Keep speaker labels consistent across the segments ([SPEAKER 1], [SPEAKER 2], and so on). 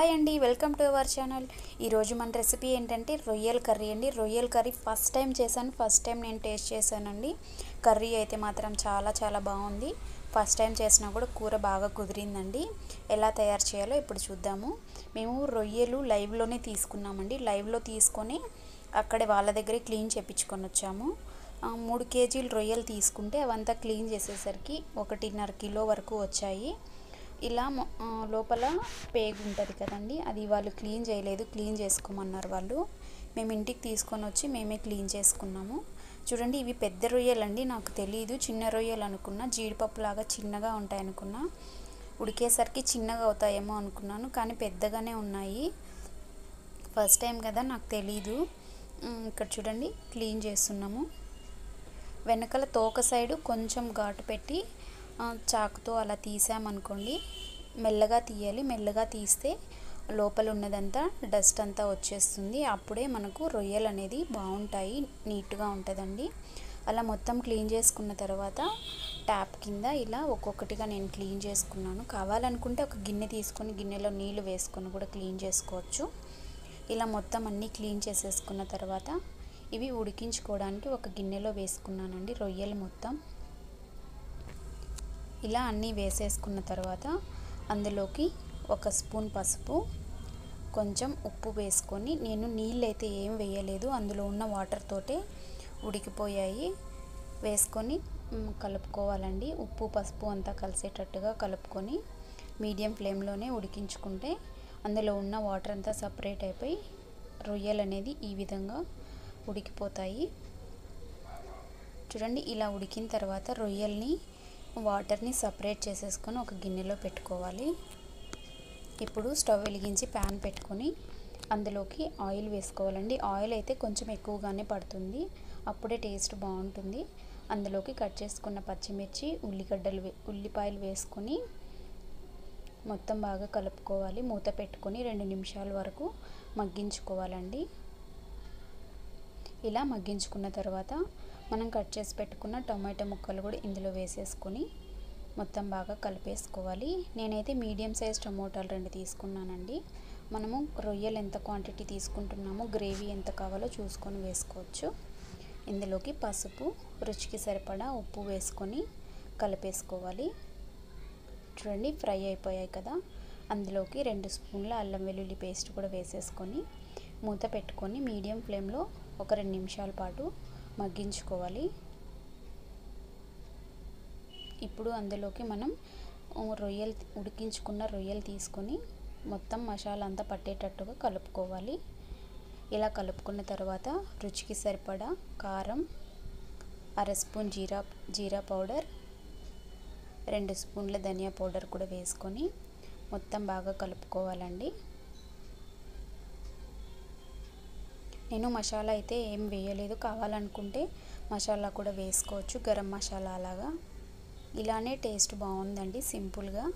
[SPEAKER 1] hi అండి welcome to our channel ఈరోజు మన రెసిపీ ఏంటంటే రొయ్యల కర్రీ అండి రొయ్యల కర్రీ ఫస్ట్ టైం చేశాను ఫస్ట్ టైం నేను టేస్ట్ చేశానండి కర్రీ అయితే మాత్రం చాలా చాలా బాగుంది ఫస్ట్ టైం చేసినా కూడా కూర బాగా కుదిరిందండి ఎలా తయారు చేయాలో ఇప్పుడు చూద్దాము మేము రొయ్యలు లైవ్లోనే తీసుకున్నామండి లైవ్లో తీసుకొని అక్కడే వాళ్ళ దగ్గరే క్లీన్ చేయించుకొని వచ్చాము ఆ, మూడు కేజీలు రొయ్యలు తీసుకుంటే అవంతా క్లీన్ చేసేసరికి ఒకటిన్నర కిలో వరకు వచ్చాయి ఇలా మొ- ఆ, లోపల పేగు ఉంటుంది కదండి అది వాళ్ళు క్లీన్ చేయలేదు క్లీన్ చేసుకోమన్నారు వాళ్ళు మేము ఇంటికి తీసుకొని వచ్చి మేమే క్లీన్ చేసుకున్నాము చూడండి ఇవి పెద్ద రొయ్యలండి నాకు తెలియదు చిన్న రొయ్యలు అనుకున్నా జీడిపప్పు లాగా చిన్నగా ఉంటాయి అనుకున్నా ఉడికేసరికి చిన్నగా అవుతాయేమో అనుకున్నాను కానీ పెద్దగానే ఉన్నాయి ఫస్ట్ టైం కదా నాకు తెలీదు ఉమ్, ఇక్కడ చూడండి క్లీన్ చేస్తున్నాము వెనకాల తోక సైడు కొంచెం ఘాటు పెట్టి ఆ, చాకుతో అలా తీసామనుకోండి మెల్లగా తీయాలి మెల్లగా తీస్తే లోపల ఉన్నదంతా డస్ట్ అంతా వచ్చేస్తుంది అప్పుడే మనకు రొయ్యలు అనేది బాగుంటాయి నీట్గా ఉంటుందండి అలా మొత్తం క్లీన్ చేసుకున్న తర్వాత ట్యాప్ కింద ఇలా ఒక్కొక్కటిగా నేను క్లీన్ చేసుకున్నాను కావాలనుకుంటే ఒక గిన్నె తీసుకొని గిన్నెలో నీళ్ళు వేసుకొని కూడా క్లీన్ చేసుకోవచ్చు ఇలా మొత్తం అన్నీ క్లీన్ చేసేసుకున్న తర్వాత ఇవి ఉడికించుకోవడానికి ఒక గిన్నెలో వేసుకున్నానండి రొయ్యలు మొత్తం ఇలా అన్నీ వేసేసుకున్న తర్వాత అందులోకి ఒక స్పూన్ పసుపు కొంచెం ఉప్పు వేసుకొని నేను నీళ్ళు అయితే ఏం వేయలేదు అందులో ఉన్న వాటర్ తోటే ఉడికిపోయాయి వేసుకొని మ్, కలుపుకోవాలండి ఉప్పు పసుపు అంతా కలిసేటట్టుగా కలుపుకొని మీడియం ఫ్లేమ్లోనే ఉడికించుకుంటే అందులో ఉన్న వాటర్ అంతా సపరేట్ అయిపోయి రొయ్యలు అనేది ఈ విధంగా ఉడికిపోతాయి చూడండి ఇలా ఉడికిన తర్వాత రొయ్యల్ని వాటర్ని సపరేట్ చేసేసుకొని ఒక గిన్నెలో పెట్టుకోవాలి ఇప్పుడు స్టవ్ వెలిగించి ప్యాన్ పెట్టుకొని అందులోకి ఆయిల్ వేసుకోవాలండి ఆయిల్ అయితే కొంచెం ఎక్కువగానే పడుతుంది అప్పుడే టేస్ట్ బాగుంటుంది అందులోకి కట్ చేసుకున్న పచ్చిమిర్చి ఉల్లిగడ్డలు వే- ఉల్లిపాయలు వేసుకొని మొత్తం బాగా కలుపుకోవాలి మూత పెట్టుకొని రెండు నిమిషాల వరకు మగ్గించుకోవాలండి ఇలా మగ్గించుకున్న తర్వాత మనం కట్ చేసి పెట్టుకున్న టొమాటో ముక్కలు కూడా ఇందులో వేసేసుకొని మొత్తం బాగా కలిపేసుకోవాలి నేనైతే మీడియం సైజ్ టమోటాలు రెండు తీసుకున్నానండి మనము రొయ్యలు ఎంత క్వాంటిటీ తీసుకుంటున్నామో గ్రేవీ ఎంత కావాలో చూసుకొని వేసుకోవచ్చు ఇందులోకి పసుపు రుచికి సరిపడా ఉప్పు వేసుకొని కలిపేసుకోవాలి చూడండి ఫ్రై అయిపోయాయి కదా అందులోకి రెండు స్పూన్ల అల్లం వెల్లుల్లి పేస్ట్ కూడా వేసేసుకొని మూత పెట్టుకొని మీడియం ఫ్లేమ్లో ఒక రెండు నిమిషాల పాటు మగ్గించుకోవాలి ఇప్పుడు అందులోకి మనం ఉ, రొయ్యలు ఉడికించుకున్న రొయ్యలు తీసుకొని మొత్తం మసాలా అంతా పట్టేటట్టుగా కలుపుకోవాలి ఇలా కలుపుకున్న తర్వాత రుచికి సరిపడా కారం అర స్పూన్ జీరా జీరా పౌడర్ రెండు స్పూన్ల ధనియా పౌడర్ కూడా వేసుకొని మొత్తం బాగా కలుపుకోవాలండి నేను మసాలా అయితే ఏం వేయలేదు కావాలనుకుంటే మసాలా కూడా వేసుకోవచ్చు గరం మసాలా అలాగా ఇలానే టేస్ట్ బాగుందండి సింపుల్గా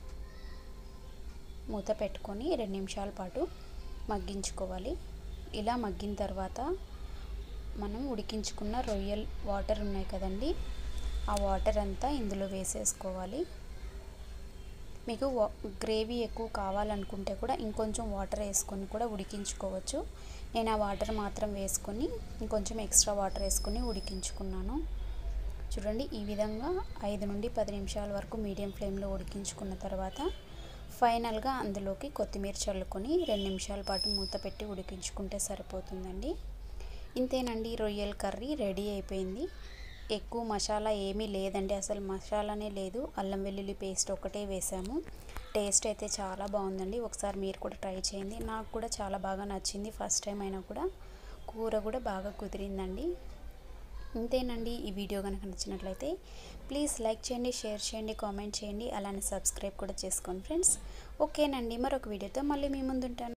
[SPEAKER 1] మూత పెట్టుకొని రెండు నిమిషాల పాటు మగ్గించుకోవాలి ఇలా మగ్గిన తర్వాత మనం ఉడికించుకున్న రొయ్యల్ వాటర్ ఉన్నాయి కదండి ఆ వాటర్ అంతా ఇందులో వేసేసుకోవాలి మీకు వా- గ్రేవీ ఎక్కువ కావాలనుకుంటే కూడా ఇంకొంచెం వాటర్ వేసుకొని కూడా ఉడికించుకోవచ్చు నేను ఆ వాటర్ మాత్రం వేసుకొని ఇంకొంచెం ఎక్స్ట్రా వాటర్ వేసుకొని ఉడికించుకున్నాను చూడండి ఈ విధంగా ఐదు నుండి పది నిమిషాల వరకు మీడియం ఫ్లేమ్లో ఉడికించుకున్న తర్వాత ఫైనల్గా అందులోకి కొత్తిమీర చల్లుకొని రెండు నిమిషాల పాటు మూత పెట్టి ఉడికించుకుంటే సరిపోతుందండి ఇంతేనండి రొయ్యల కర్రీ రెడీ అయిపోయింది ఎక్కువ మసాలా ఏమీ లేదండి అసలు మసాలానే లేదు అల్లం వెల్లుల్లి పేస్ట్ ఒకటే వేసాము టేస్ట్ అయితే చాలా బాగుందండి ఒకసారి మీరు కూడా ట్రై చేయండి నాకు కూడా చాలా బాగా నచ్చింది ఫస్ట్ టైం అయినా కూడా కూర కూడా బాగా కుదిరిందండి ఇంతేనండి ఈ వీడియో కనుక నచ్చినట్లయితే ప్లీజ్ లైక్ చేయండి షేర్ చేయండి కామెంట్ చేయండి అలానే సబ్స్క్రైబ్ కూడా చేసుకోండి ఫ్రెండ్స్ ఓకేనండి మరొక వీడియోతో మళ్ళీ మీ ముందుంటాను